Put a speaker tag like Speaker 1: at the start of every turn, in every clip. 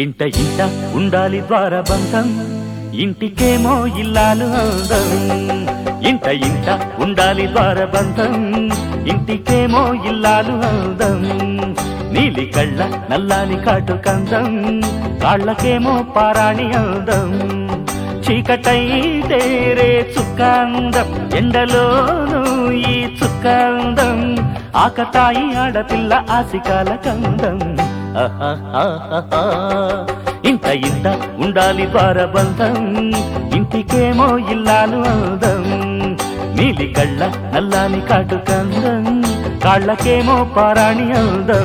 Speaker 1: ఇంట ఇంట ఉండాలి ద్వారబంధం ఇంటికేమో ఇల్లాలు అందం ఇంట ఇంట ఉండాలి ద్వారబంధం ఇంటికేమో ఇల్లాలు అందం నీలి కళ్ళ నల్లాని కాటు కందం కాళ్ళకేమో పారాణి అందం చీకటైతే రే చుక్కందం ఎండలోను ఈ చుక్కందం ఆకతాయి ఆడపిల్ల ఆసికాల కందం ఆహాహాహాహా. ఇంత ఇంత ఉండాలి ద్వారబంధం ఇంటికేమో ఇల్లాలు అందం నీలి కళ్ళ నల్లాని కాటు కందం కాళ్ళకేమో పారాణి అందం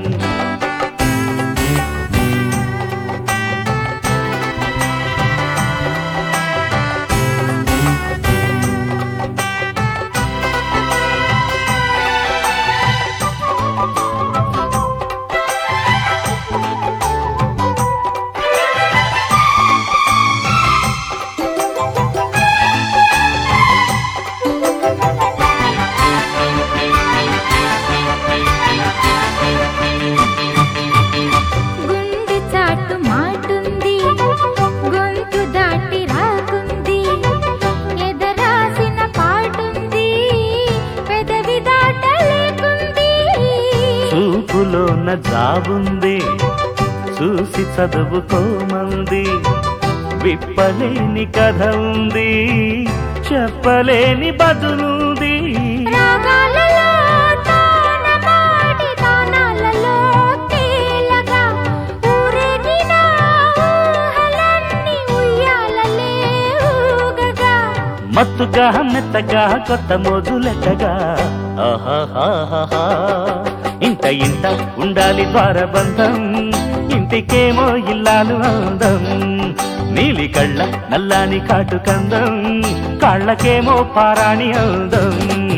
Speaker 2: గుండె చాటు మాటుంది గొంతు దాటి రాకుంది ఎదరాసిన పాటుంది పెదవి దాటలేకుంది
Speaker 1: చూపులోన జాబుంది చూసి చదువుకోమంది విప్పలేని కథ ఉంది చెప్పలేని బదులుంది
Speaker 2: రాగాలలో తానమాడి తానాలలో తేలగా ఊరేగిన ఊహలన్నీ ఉయ్యాలలే ఊగగా
Speaker 1: మత్తుగా మెత్తగా కొత్త మోజులెట్టగా ఆహాహాహాహా. ఇంత ఇంత ఉండాలి ద్వారబంధం ఇంటికేమో ఇల్లాలు అందం నీలి కళ్ళ నల్లాని కాటు కందం కాళ్ళకేమో పారాణి అందం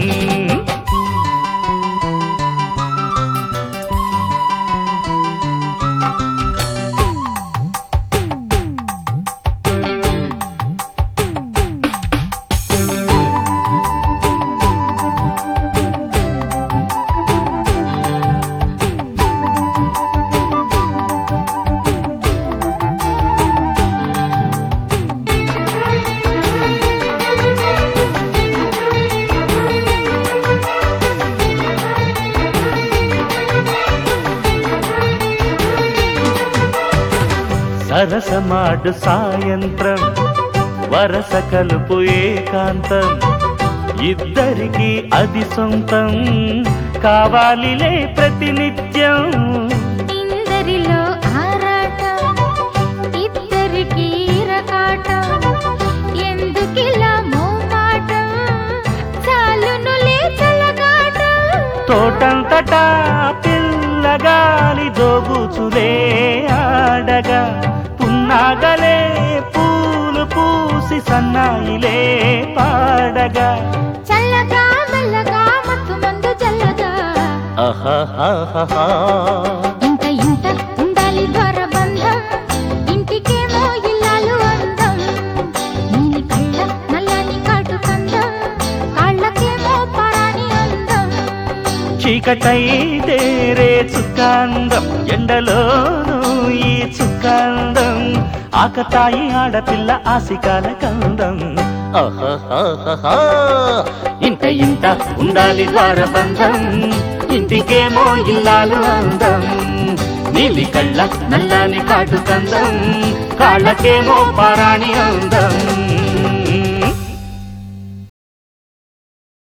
Speaker 1: సరసమాడు సాయంత్రం వరస కలుపు ఏకాంతం ఇద్దరికి అది సొంతం కావాలిలే ప్రతినిత్యం
Speaker 2: ఇందరిలో ఆరాటం ఇద్దరికి రకాటం ఎందుకిలా మోమాటం చాలునులే చలగాటం
Speaker 1: తోటంతటా పిల్లగాలి దోగుచులే ఆడగా పున్నాగలే పూలు పూసి సన్నాయిలే పాడగా
Speaker 2: చల్లగా మెల్లగా మత్తు మందు చల్లగా
Speaker 1: ఆహాహాహాహా.
Speaker 2: ఇంత ఇంత ఉండాలి ద్వారబంధం ఇంటికేమో ఇల్లాలు అందం నీలి కళ్ళ నల్లని కాటు కందం కాళ్ళకేమో పరాణి అందం
Speaker 1: చీకటైతే రే చుక్కాందం ఎండలోను ఈ చుక్కాందం ఆకతాయి ఆడపిల్ల ఆసికాల కందం ఆహాహాహాహా. ఇంత ఇంత ఉండాలి ద్వారబంధం ఇంటికేమో ఇల్లాలు అందం నీలి కళ్ళ నల్లని కాటు కందం కాళ్ళకేమో పారాణి అందం